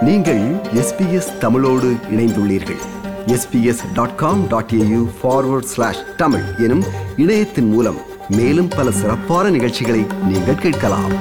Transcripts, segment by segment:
நீங்கள் எஸ்பிஎஸ் தமிழோடு இணைந்துள்ளீர்கள் SBS dot com dot AU forward slash Tamil எனும் இணையத்தின் மூலம் மேலும் பல சிறப்பான நிகழ்ச்சிகளை நீங்கள் கேட்கலாம்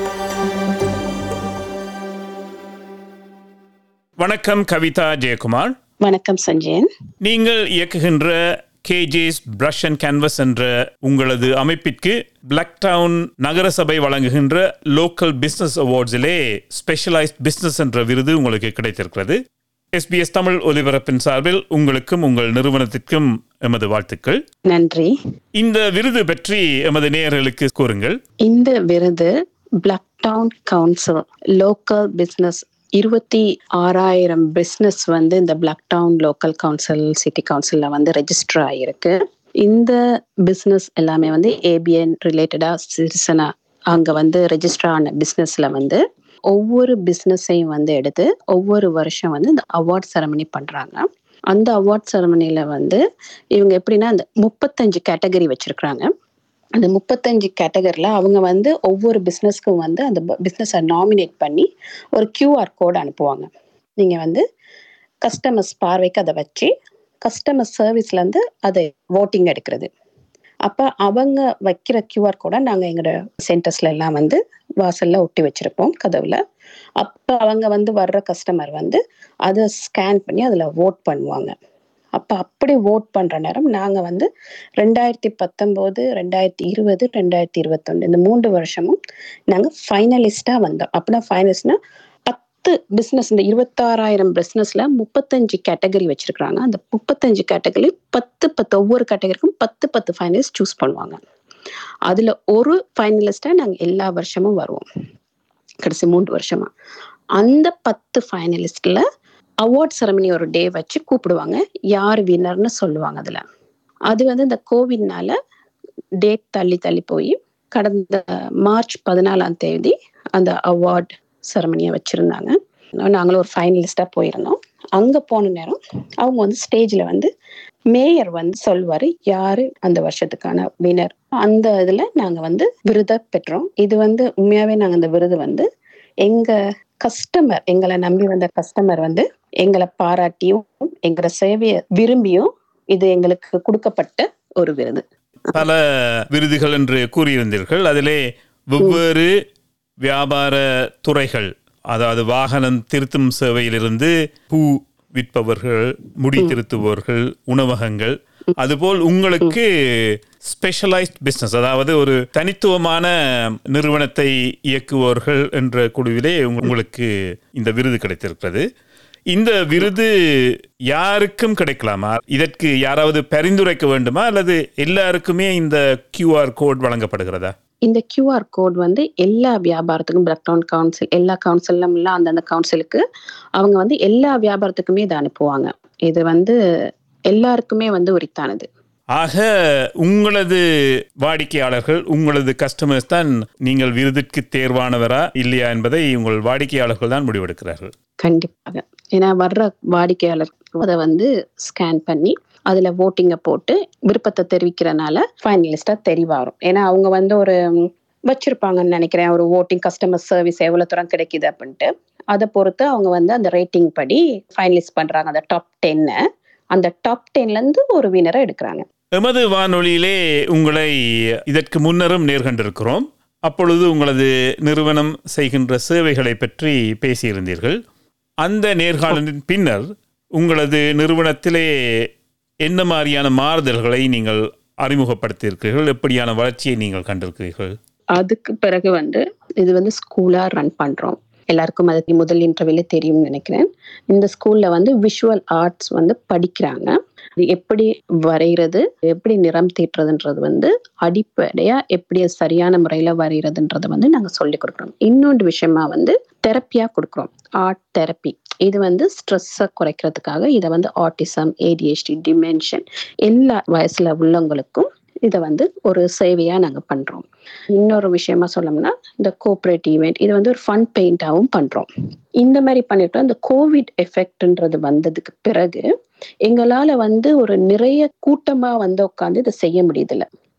வணக்கம் கவிதா ஜெயக்குமார் வணக்கம் சஞ்சயன் நீங்கள் இயக்குகின்ற கேஜேஸ் பிரஷ் அண்ட் கேன்வஸ் என்ற உங்களது அமைப்பிற்கு பிளாக் டவுன் நகரசபை வழங்குகின்ற லோக்கல் பிசினஸ் அவார்ட்ஸிலே ஸ்பெஷலைஸ்ட் பிசினஸ் என்ற விருது உங்களுக்கு கிடைத்திருக்கிறது எஸ்பிஎஸ் தமிழ் ஒலிபரப்பின் சார்பில் உங்களுக்கும் உங்கள் நிறுவனத்திற்கும் எமது வாழ்த்துக்கள் நன்றி இந்த விருது பற்றி எமது நேயர்களுக்கு கூறுங்கள் இந்த விருது Blacktown council local business இருபத்தி ஆறாயிரம் பிசினஸ் வந்து இந்த Blacktown local council city கவுன்சில்ல வந்து ரெஜிஸ்டர் ஆகிருக்கு இந்த பிசினஸ் எல்லாமே வந்து ஏபிஎன் ரிலேட்டடா சிறுசனா அங்க வந்து ரெஜிஸ்டர் ஆன பிசினஸ்ல வந்து ஒவ்வொரு பிஸ்னஸையும் வந்து எடுத்து ஒவ்வொரு வருஷம் வந்து இந்த அவார்ட் செரமனி பண்றாங்க அந்த அவார்ட் செரமனில வந்து இவங்க எப்படின்னா அந்த முப்பத்தஞ்சு கேட்டகரி வச்சிருக்கிறாங்க அந்த முப்பத்தஞ்சு கேட்டகரியில் அவங்க வந்து ஒவ்வொரு பிஸ்னஸ்க்கும் வந்து அந்த பிஸ்னஸை நாமினேட் பண்ணி ஒரு கியூஆர் கோட் அனுப்புவாங்க நீங்கள் வந்து கஸ்டமர்ஸ் பார்வைக்கு அதை வச்சு கஸ்டமர் சர்வீஸ்லேருந்து அதை ஓட்டிங் எடுக்கிறது அப்போ அவங்க வைக்கிற கியூஆர் கோடை நாங்கள் எங்களோட சென்டர்ஸ்ல எல்லாம் வந்து வாசல்ல ஒட்டி வச்சிருப்போம் கதவுல அப்போ அவங்க வந்து வர்ற கஸ்டமர் வந்து அதை ஸ்கேன் பண்ணி அதில் ஓட் பண்ணுவாங்க அப்போ அப்படி ஓட் பண்ணுற நேரம் நாங்கள் வந்து ரெண்டாயிரத்தி பத்தொம்போது ரெண்டாயிரத்தி இருபது ரெண்டாயிரத்தி இருபத்தொன்று இந்த மூன்று வருஷமும் நாங்கள் ஃபைனலிஸ்டாக வந்தோம் அப்படின்னா ஃபைனலிஸ்ட்னா பத்து பிஸ்னஸ் இந்த இருபத்தாறாயிரம் பிஸ்னஸில் முப்பத்தஞ்சு கேட்டகரி வச்சுருக்குறாங்க அந்த முப்பத்தஞ்சு கேட்டகரி பத்து பத்து ஒவ்வொரு கேட்டகரிக்கும் பத்து பத்து ஃபைனலிஸ்ட் சூஸ் பண்ணுவாங்க அதில் ஒரு ஃபைனலிஸ்டாக நாங்கள் எல்லா வருஷமும் வருவோம் கடைசி மூன்று வருஷமா அந்த பத்து ஃபைனலிஸ்டில் அவார்ட் செரமனி ஒரு டே வச்சு கூப்பிடுவாங்க யார் வின்னர்னு சொல்லுவாங்க அதில் அது வந்து இந்த கோவிட்னால டேட் தள்ளி தள்ளி போய் கடந்த மார்ச் பதினாலாம் தேதி அந்த அவார்ட் செரமனியை வச்சுருந்தாங்க நாங்களும் ஒரு ஃபைனலிஸ்டாக போயிருந்தோம் அங்கே போன நேரம் அவங்க வந்து ஸ்டேஜில் வந்து மேயர் வந்து சொல்வார் யார் அந்த வருஷத்துக்கான வினர் அந்த இதில் நாங்கள் வந்து விருதை பெற்றோம் இது வந்து உண்மையாகவே நாங்கள் அந்த விருது வந்து எங்கள் கஸ்டமர் எங்களை நம்பி வந்த கஸ்டமர் வந்து எங்களை பாராட்டியும் எங்களோட சேவையை விரும்பியும் இது எங்களுக்கு கொடுக்கப்பட்ட ஒரு விருது பல விருதுகள் என்று கூறியிருந்தீர்கள் அதிலே வெவ்வேறு வியாபார துறைகள் அதாவது வாகனம் திருத்தும் சேவையிலிருந்து பூ விற்பவர்கள் முடி திருத்துபவர்கள் உணவகங்கள் அதுபோல் உங்களுக்கு ஸ்பெஷலைஸ்ட் பிஸ்னஸ் அதாவது ஒரு தனித்துவமான நிறுவனத்தை இயக்குபவர்கள் என்ற குழுவிலே உங்களுக்கு இந்த விருது கிடைத்திருக்கிறது இந்த விருது யாருக்கும் கிடைக்கலாமா இதற்கு யாராவது பரிந்துரைக்க வேண்டுமா அல்லது எல்லாருக்குமே இந்த கியூஆர் கோட் வழங்கப்படுகிறதா இந்த கியூஆர் கோட் வந்து எல்லா வியாபாரத்துக்கும் பிளக் டவுன் கவுன்சில் எல்லா கவுன்சிலும் இல்லை அந்தந்த கவுன்சிலுக்கு அவங்க வந்து எல்லா வியாபாரத்துக்குமே இதை அனுப்புவாங்க இது வந்து எல்லாருக்குமே வந்து உரித்தானது ஆக உங்களது வாடிக்கையாளர்கள் உங்களது கஸ்டமர்ஸ் தான் நீங்கள் விருதுக்கு தேர்வானவரா இல்லையா என்பதை உங்கள் வாடிக்கையாளர்கள் தான் முடிவெடுக்கிறார்கள் கண்டிப்பாக ஏன்னா வர்ற வாடிக்கையாளர் அதை வந்து ஸ்கேன் பண்ணி அதுல ஓட்டிங்கை போட்டு விருப்பத்தை தெரிவிக்கிறனால ஃபைனலிஸ்டா தெரிவாரும் ஏன்னா அவங்க வந்து ஒரு வச்சிருப்பாங்கன்னு நினைக்கிறேன் ஒரு ஓட்டிங் கஸ்டமர் சர்வீஸ் எவ்வளவு தூரம் கிடைக்குது அப்படின்ட்டு அதை பொறுத்து அவங்க வந்து அந்த ரேட்டிங் படி ஃபைனலிஸ்ட் பண்றாங்க அந்த டாப் டென்னை அந்த டாப் டென்ல இருந்து ஒரு வினரை எடுக்கிறாங்க எமது வானொலியிலே உங்களை இதற்கு முன்னரும் நேர்கண்டிருக்கிறோம் அப்பொழுது உங்களது நிறுவனம் செய்கின்ற சேவைகளை பற்றி பேசியிருந்தீர்கள் அந்த நேர்காணலின் பின்னர் உங்களது நிறுவனத்திலே என்ன மாதிரியான மாறுதல்களை நீங்கள் அறிமுகப்படுத்தியிருக்கிறீர்கள் எப்படியான வளர்ச்சியை நீங்கள் கண்டிருக்கிறீர்கள் அதுக்கு பிறகு வந்து இது வந்து ஸ்கூலா ரன் பண்றோம் எல்லாருக்கும் அது முதல் இன்டர்வியூல தெரியும்னு நினைக்கிறேன் இந்த ஸ்கூல்ல வந்து விஷுவல் ஆர்ட்ஸ் வந்து படிக்கிறாங்க அது எப்படி வரைகிறது எப்படி நிறம் தீட்டுறதுன்றது வந்து அடிப்படையா எப்படி அது சரியான முறையில வரைகிறதுன்றதை வந்து நாங்க சொல்லி கொடுக்குறோம் இன்னொன்று விஷயமா வந்து தெரப்பியா கொடுக்குறோம் ஆர்ட் தெரப்பி இது வந்து ஸ்ட்ரெஸ்ஸை குறைக்கிறதுக்காக இதை வந்து ஆட்டிசம் ஏடிஹெச்டி டிமென்ஷன் எல்லா வயசுல உள்ளவங்களுக்கும் இதை வந்து ஒரு சேவையா நாங்க பண்றோம் இன்னொரு விஷயமா சொல்லணும்னா இந்த கோஆப்ரேட் ஈவெண்ட் இது வந்து ஒரு ஃபன் பெயிண்டாகவும் பண்றோம் இந்த மாதிரி பண்ணிட்டோம் இந்த கோவிட் எஃபெக்ட்ன்றது வந்ததுக்கு பிறகு எங்களால வந்து ஒரு நிறைய கூட்டமா வந்து உட்காந்து இதை செய்ய முடியுதுல்ல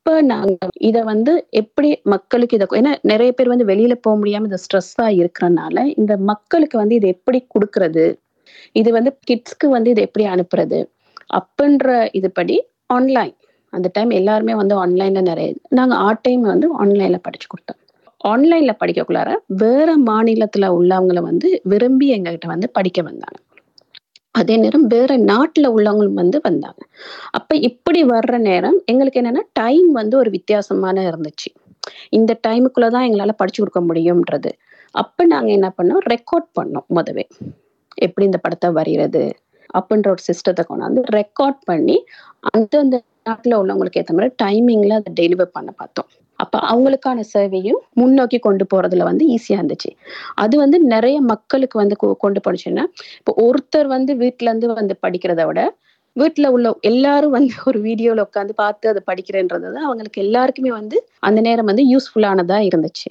இப்ப நாங்க இத வந்து எப்படி மக்களுக்கு இத ஏன்னா நிறைய பேர் வந்து வெளியில போக முடியாம இந்த ஸ்ட்ரெஸ்ஸா இருக்கிறனால இந்த மக்களுக்கு வந்து இது எப்படி கொடுக்கறது இது வந்து கிட்ஸ்க்கு வந்து இது எப்படி அனுப்புறது அப்படின்ற இதுபடி ஆன்லைன் அந்த டைம் எல்லாருமே வந்து ஆன்லைன்ல நிறைய நாங்க ஆர்ட் டைம் வந்து ஆன்லைன்ல படிச்சு கொடுத்தோம் ஆன்லைன்ல படிக்கக்குள்ளார வேற மாநிலத்துல உள்ளவங்கள வந்து விரும்பி எங்ககிட்ட வந்து படிக்க வந்தாங்க அதே நேரம் வேற நாட்டுல உள்ளவங்களும் வந்து வந்தாங்க அப்ப இப்படி வர்ற நேரம் எங்களுக்கு என்னன்னா டைம் வந்து ஒரு வித்தியாசமான இருந்துச்சு இந்த டைமுக்குள்ளதான் எங்களால படிச்சு கொடுக்க முடியும்ன்றது அப்ப நாங்க என்ன பண்ணோம் ரெக்கார்ட் பண்ணோம் முதவே எப்படி இந்த படத்தை வரைகிறது அப்படின்ற ஒரு சிஸ்டத்தை கொண்டாந்து ரெக்கார்ட் பண்ணி அந்தந்த நாட்டுல உள்ளவங்களுக்கு ஏற்ற மாதிரி டைமிங்ல அதை டெலிவர் பண்ண பார்த்தோம் அப்ப அவங்களுக்கான சேவையும் முன்னோக்கி கொண்டு போறதுல வந்து ஈஸியா இருந்துச்சு அது வந்து நிறைய மக்களுக்கு வந்து கொ- கொண்டு போனுச்சுன்னா இப்போ ஒருத்தர் வந்து வீட்ல இருந்து வந்து படிக்கிறத விட வீட்ல உள்ள எல்லாரும் வந்து ஒரு வீடியோல உட்காந்து பார்த்து அதை படிக்கிறேன்றது தான் அவங்களுக்கு எல்லாருக்குமே வந்து அந்த நேரம் வந்து யூஸ்ஃபுல்லானதா இருந்துச்சு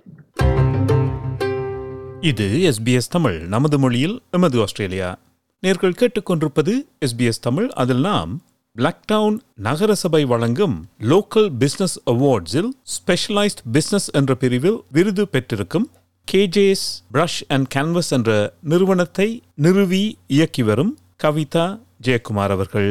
இது எஸ்பிஎஸ் தமிழ் நமது மொழியில் எமது ஆஸ்திரேலியா நேர்கள் கேட்டுக்கொண்டிருப்பது எஸ்பிஎஸ் தமிழ் அதில் நாம் பிளாக்டவுன் நகரசபை வழங்கும் லோக்கல் பிசினஸ் அவார்ட்ஸில் ஸ்பெஷலைஸ்ட் பிசினஸ் என்ற பிரிவில் விருது பெற்றிருக்கும் கேஜேஎஸ் பிரஷ் அண்ட் கேன்வஸ் என்ற நிறுவனத்தை நிறுவி இயக்கி வரும் கவிதா ஜெயக்குமார் அவர்கள்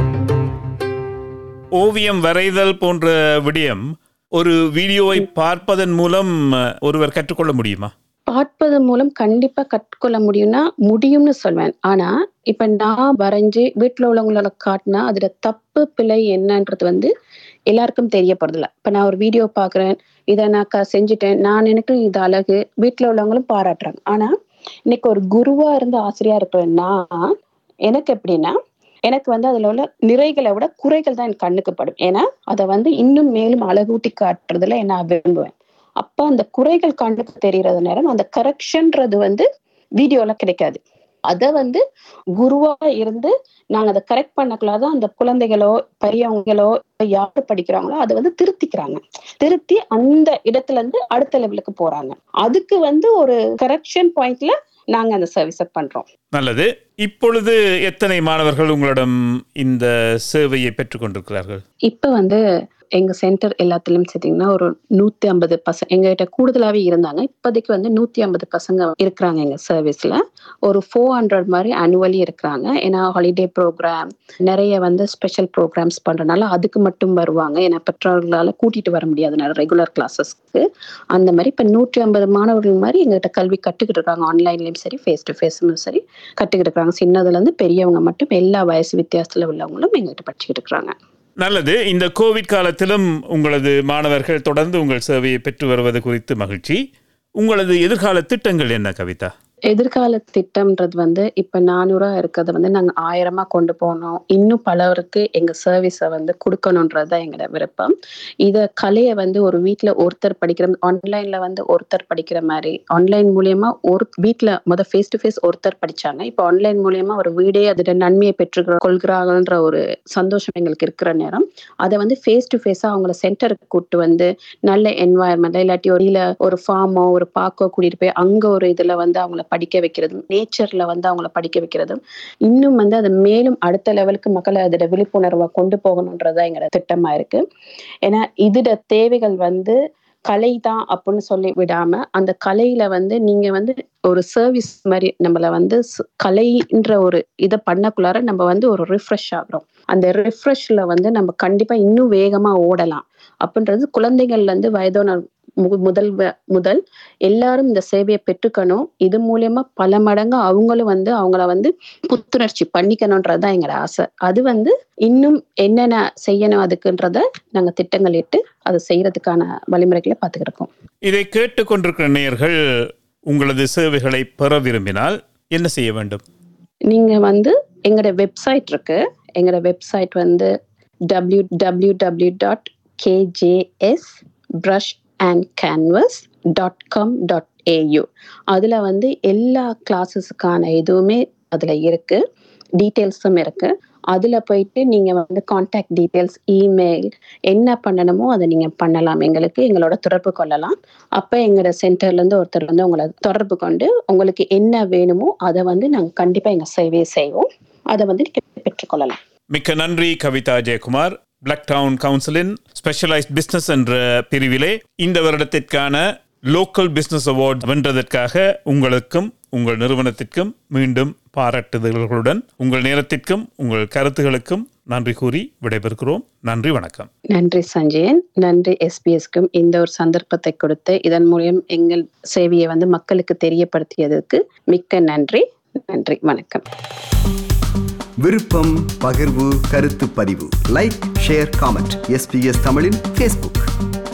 ஓவியம் வரைதல் போன்ற விடயம் ஒரு வீடியோவை பார்ப்பதன் மூலம் அஹ், ஒருவர் கற்றுக்கொள்ள முடியுமா பார்ப்பதன் மூலம் கண்டிப்பா கற்றுக்கொள்ள முடியும்னா முடியும்னு சொல்வேன் ஆனா இப்ப நான் வரைஞ்சு வீட்டுல உள்ளவங்களோட காட்டினா அதுல தப்பு பிழை என்னன்றது வந்து எல்லாருக்கும் தெரிய போறதில்ல இப்ப நான் ஒரு வீடியோ பாக்குறேன் இதை நான் க- செஞ்சுட்டேன் நான் நினைக்கிறேன் இது அழகு வீட்டுல உள்ளவங்களும் பாராட்டுறாங்க ஆனா இன்னைக்கு ஒரு குருவா இருந்து ஆசிரியா இருக்கிறேன் நான் எனக்கு எப்படின்னா எனக்கு வந்து அதுல உள்ள நிறைகளை விட குறைகள் தான் என் கண்ணுக்கு படும் ஏன்னா அதை வந்து இன்னும் மேலும் அழகூட்டி காட்டுறதுல நான் விரும்புவேன் அப்ப அந்த குறைகள் கண்ணுக்கு தெரியறது நேரம் அந்த கரெக்ஷன்றது வந்து வீடியோல கிடைக்காது அத வந்து குருவா இருந்து நாங்க அதை கரெக்ட் பண்ணக்குள்ளதான் அந்த குழந்தைகளோ பெரியவங்களோ யாரு படிக்கிறாங்களோ அதை வந்து திருத்திக்கிறாங்க திருத்தி அந்த இடத்துல இருந்து அடுத்த லெவலுக்கு போறாங்க அதுக்கு வந்து ஒரு கரெக்ஷன் பாயிண்ட்ல நாங்க அந்த சர்வீஸை பண்றோம் நல்லது இப்பொழுது எத்தனை மாணவர்கள் உங்களிடம் இந்த சேவையை பெற்றுக்கொண்டிருக்கிறார்கள் இப்ப வந்து எங்க சென்டர் எல்லாத்துலயும் சேர்த்தீங்கன்னா ஒரு நூத்தி ஐம்பது பசங்க எங்ககிட்ட கூடுதலாவே இருந்தாங்க இப்போதைக்கு வந்து நூத்தி ஐம்பது பசங்க இருக்கிறாங்க எங்க சர்வீஸ்ல ஒரு ஃபோர் ஹண்ட்ரட் மாதிரி அனுவலி இருக்கிறாங்க ஏன்னா ஹாலிடே ப்ரோக்ராம் நிறைய வந்து ஸ்பெஷல் ப்ரோக்ராம்ஸ் பண்றதுனால அதுக்கு மட்டும் வருவாங்க ஏன்னா பெற்றோர்களால கூட்டிட்டு வர முடியாதுனால ரெகுலர் கிளாஸஸ்க்கு அந்த மாதிரி இப்ப நூற்றி ஐம்பது மாணவர்கள் மாதிரி எங்ககிட்ட கல்வி கற்றுக்கிட்டு இருக்காங்க ஆன்லைன்லயும் சரி ஃபேஸ் டு ஃபேஸ்லும் சரி கற்றுக்கிட்டு இருக்காங்க சின்னதுல இருந்து பெரியவங்க மட்டும் எல்லா வயசு வித்தியாசத்துல உள்ளவங்களும் எங்ககிட்ட படிச்சுக்கிட்டு இருக்கிறாங்க நல்லது இந்த கோவிட் காலத்திலும் உங்களது மாணவர்கள் தொடர்ந்து உங்கள் சேவையை பெற்று வருவது குறித்து மகிழ்ச்சி உங்களது எதிர்கால திட்டங்கள் என்ன கவிதா எதிர்கால திட்டம்ன்றது வந்து இப்ப நானூறா இருக்கிறத வந்து நாங்க ஆயிரமா கொண்டு போனோம் இன்னும் பலருக்கு எங்க சர்வீஸை வந்து கொடுக்கணுன்றது தான் எங்களோட விருப்பம் இத கலையை வந்து ஒரு வீட்ல ஒருத்தர் படிக்கிற ஆன்லைன்ல வந்து ஒருத்தர் படிக்கிற மாதிரி ஆன்லைன் மூலியமா ஒரு வீட்ல முத ஃபேஸ் டு ஃபேஸ் ஒருத்தர் படிச்சாங்க இப்ப ஆன்லைன் மூலியமா ஒரு வீடே அதோட நன்மையை பெற்று கொள்கிறாங்கன்ற ஒரு சந்தோஷம் எங்களுக்கு இருக்கிற நேரம் அதை வந்து ஃபேஸ் டு ஃபேஸா அவங்கள சென்டருக்கு கூட்டு வந்து நல்ல என்வாயர்மெண்ட் இல்லாட்டி ஒரு இல்ல ஒரு ஃபார்மோ ஒரு பார்க்கோ கூட்டிட்டு போய் அங்க ஒரு இதுல வந்து அவங்கள படிக்க வைக்கிறதும் நேச்சர்ல வந்து அவங்கள படிக்க வைக்கிறதும் இன்னும் வந்து அதை மேலும் அடுத்த லெவலுக்கு மக்களை அதோட விழிப்புணர்வை கொண்டு போகணுன்றதா எங்களோட திட்டமா இருக்கு ஏன்னா இதோட தேவைகள் வந்து கலை தான் அப்படின்னு சொல்லி விடாம அந்த கலையில வந்து நீங்க வந்து ஒரு சர்வீஸ் மாதிரி நம்மள வந்து ஸ்- கலைன்ற ஒரு இதை பண்ணக்குள்ளார நம்ம வந்து ஒரு ரிஃப்ரெஷ் ஆகுறோம் அந்த ரிஃப்ரெஷ்ல வந்து நம்ம கண்டிப்பா இன்னும் வேகமா ஓடலாம் அப்படின்றது குழந்தைகள்ல இருந்து வயதான மு- முதல் வ- முதல் எல்லாரும் இந்த சேவையை பெற்றுக்கணும் இது மூலியமா பல மடங்கு அவங்களும் வந்து அவங்கள வந்து புத்துணர்ச்சி பண்ணிக்கணும்ன்றதுதான் எங்களோட ஆசை அது வந்து இன்னும் என்னென்ன செய்யணும் அதுக்குன்றத நாங்க திட்டங்கள் இட்டு அதை செய்யறதுக்கான வழிமுறைகளை பார்த்துக்கிட்டு இருக்கோம் இதை கேட்டுக்கொண்டிருக்கிற நேயர்கள் உங்களது சேவைகளை பெற விரும்பினால் என்ன செய்ய வேண்டும் நீங்க வந்து எங்களோட வெப்சைட் இருக்கு எங்களோட வெப்சைட் வந்து W W W dot KJS brush and canvas dot com dot AU அதில் வந்து எல்லா கிளாஸஸுக்கான இதுவுமே அதில் இருக்கு டீட்டெயில்ஸும் இருக்கு அதில் போயிட்டு நீங்கள் வந்து காண்டாக்ட் டீட்டெயில்ஸ் இமெயில் என்ன பண்ணணுமோ அதை நீங்கள் பண்ணலாம் எங்களுக்கு எங்களோட தொடர்பு கொள்ளலாம் அப்போ எங்களோட சென்டர்லேருந்து ஒருத்தர் வந்து உங்களை தொடர்பு கொண்டு உங்களுக்கு என்ன வேணுமோ அதை வந்து நாங்கள் கண்டிப்பாக எங்கள் சேவையை செய்வோம் அதை வந்து நீங்க பெற்றுக்கொள்ளலாம் மிக்க நன்றி கவிதா ஜெயக்குமார் பிளாக் டவுன் கவுன்சிலின் ஸ்பெஷலைஸ்ட் பிசினஸ் என்ற பிரிவிலே இந்த வருடத்திற்கான லோக்கல் பிசினஸ் அவார்ட் வென்றதற்காக உங்களுக்கும் உங்கள் நிறுவனத்திற்கும் மீண்டும் பாராட்டுதல்களுடன் உங்கள் நேரத்திற்கும் உங்கள் கருத்துகளுக்கும் நன்றி கூறி விடைபெறுகிறோம் நன்றி வணக்கம் நன்றி சஞ்சயன் நன்றி எஸ்பிஎஸ்க்கும் இந்த ஒரு சந்தர்ப்பத்தை கொடுத்து இதன் மூலம் எங்கள் சேவையை வந்து மக்களுக்கு தெரியப்படுத்தியதற்கு மிக்க நன்றி நன்றி வணக்கம் விருப்பம் பகிர்வு கருத்து பதிவு லைக் ஷேர் காமெண்ட் எஸ்பிஎஸ் தமிழின் ஃபேஸ்புக்